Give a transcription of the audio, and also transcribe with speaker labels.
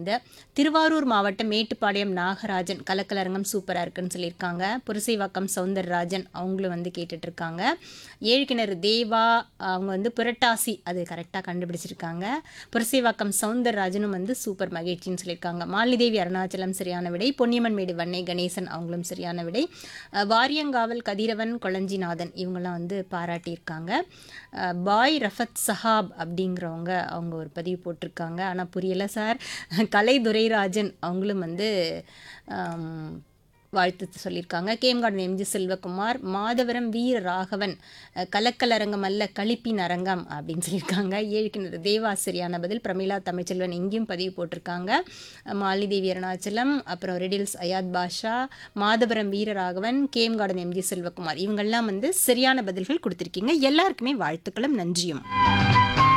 Speaker 1: இருந்து திருவாரூர் மாவட்டம் மேட்டுப்பாளையம் நாகராஜன் கலக்கலரங்கம் சூப்பராக இருக்குன்னு சொல்லியிருக்காங்க புரசைவாக்கம் சவுந்தரராஜன் அவங்களும் வந்து கேட்டுட்டு இருக்காங்க ஏழுக்கிணறு தேவா அவங்க வந்து புரட்டாசி அது கரெக்டாக கண்டுபிடிச்சிருக்காங்க புரசைவாக்கம் சவுந்தரராஜனும் வந்து சூப்பர் மகிழ்ச்சின்னு சொல்லியிருக்காங்க மாலிதேவி அருணாச்சலம் சரியான விடை பொன்னியம்மன் மேடு வன்னை கணேசன் அவங்களும் சரியான விடை அஹ், வாரியங்காவல் கதிரவன் கொளஞ்சிநாதன் இவங்கெல்லாம் வந்து பாராட்டியிருக்காங்க அஹ், பாய் ரஃபத் சஹாப் அப்படிங்கிறவங்க அவங்க ஒரு பதிவு போட்டிருக்காங்க ஆனால் புரியலை சார் கலை துரைராஜன் அவங்களும் வந்து ஆம், வாழ்த்து சொல்லியிருக்காங்க கேம்கார்டன் எம்ஜி செல்வகுமார் மாதவரம் வீர ராகவன் அஹ், கலக்கலரங்கம் அல்ல களிப்பின் அரங்கம் அப்படின்னு சொல்லியிருக்காங்க ஏழுக்கிணறு தேவாசிரியான பதில் பிரமிளா தமிழ்ச்செல்வன் இங்கேயும் பதிவு போட்டிருக்காங்க அஹ், மாலிதேவி அருணாச்சலம் அப்புறம் ரெடில்ஸ் அயாத் பாஷா மாதவரம் வீரராகவன் கேம்கார்டன் எம்ஜி செல்வகுமார் இவங்கெல்லாம் வந்து சரியான பதில்கள் கொடுத்துருக்கீங்க எல்லாருக்குமே வாழ்த்துக்களும் நன்றியும்